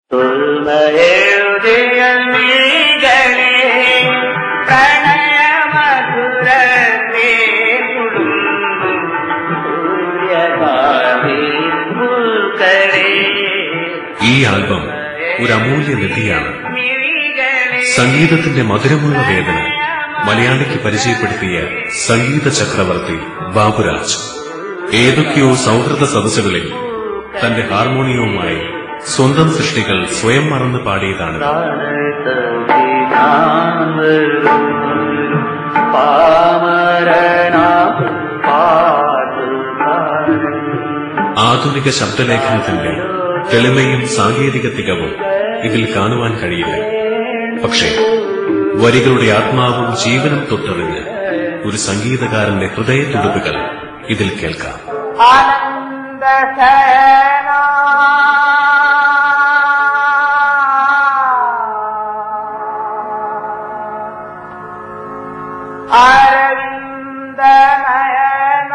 തുൾമയെഴുതിയ നീകളെ പ്രണയമധുരത്തെ കുടുംബം സൂര്യകാന്തി പുൽക്കളെ ഈ ആൽബം ഒരു അമൂല്യ നിധിയാണ് മിഴികളെ സംഗീതത്തിന്റെ മധുരമുള്ള വേദന മലയാളിക്ക് പരിചയപ്പെടുത്തിയ സംഗീത ചക്രവർത്തി ബാബുരാജ് ഏതൊക്കെയോ സൗഹൃദ സദസ്സുകളിൽ തന്റെ ഹാർമോണിയവുമായി സ്വന്തം സൃഷ്ടികൾ സ്വയം മറന്ന് പാടിയതാണ് പാമരനാ പാട്ട് ആധുനിക ശബ്ദലേഖനത്തിന്റെ തെളിമയും സാങ്കേതിക തികവും ഇതിൽ കാണുവാൻ കഴിയില്ല പക്ഷേ വരികളുടെ ആത്മാവും ജീവനും തൊട്ടറിഞ്ഞ് ഒരു സംഗീതകാരന്റെ ഹൃദയത്തുടുപ്പുകൾ ഇതിൽ കേൾക്കാം ആനന്ദസേന അരവിന്ദനയന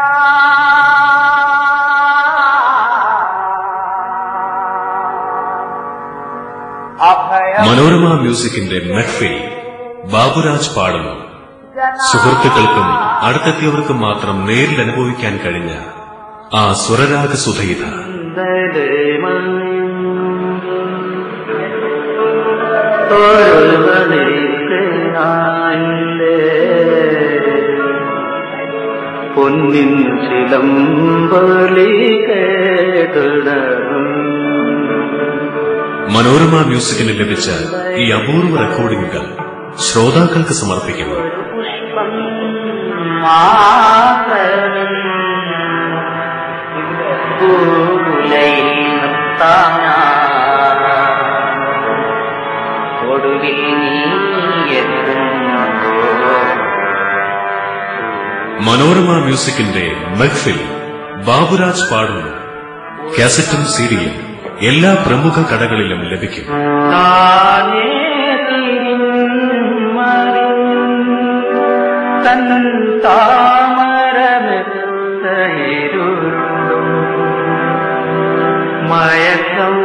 അഭയ മനോരമ മ്യൂസിക്കിന്റെ മെഹ്ഫിൽ ബാബുരാജ് പാടുന്നു സുഹൃത്തുക്കൾക്കും അടുത്തെത്തിയവർക്കും മാത്രം നേരിൽ അനുഭവിക്കാൻ കഴിഞ്ഞ ആ സ്വരരാഗ സുധയിത പൊന്നിൻ ചിലമ്പലി കേട്ടിടണം മനോരമ മ്യൂസിക്കിന് ലഭിച്ച ഈ അപൂർവ റെക്കോർഡിംഗുകൾ ശ്രോതാക്കൾക്ക് സമർപ്പിക്കുന്നു പുഷ്പം മാത്രം പൂലയിൽ നിർത്താം ഞാൻ. ഒടുവിൽ നീ എത്തുമ്പോൾ മനോരമ മ്യൂസിക്കിന്റെ മെഹ്ഫിൽ ബാബുരാജ് പാടുന്നു കാസറ്റും സീഡിയും എല്ലാ പ്രമുഖ കടകളിലും ലഭിക്കും താനേ തിരിഞ്ഞറിഞ്ഞ് തൻ താമരമെത്തയിരുളും മയക്കം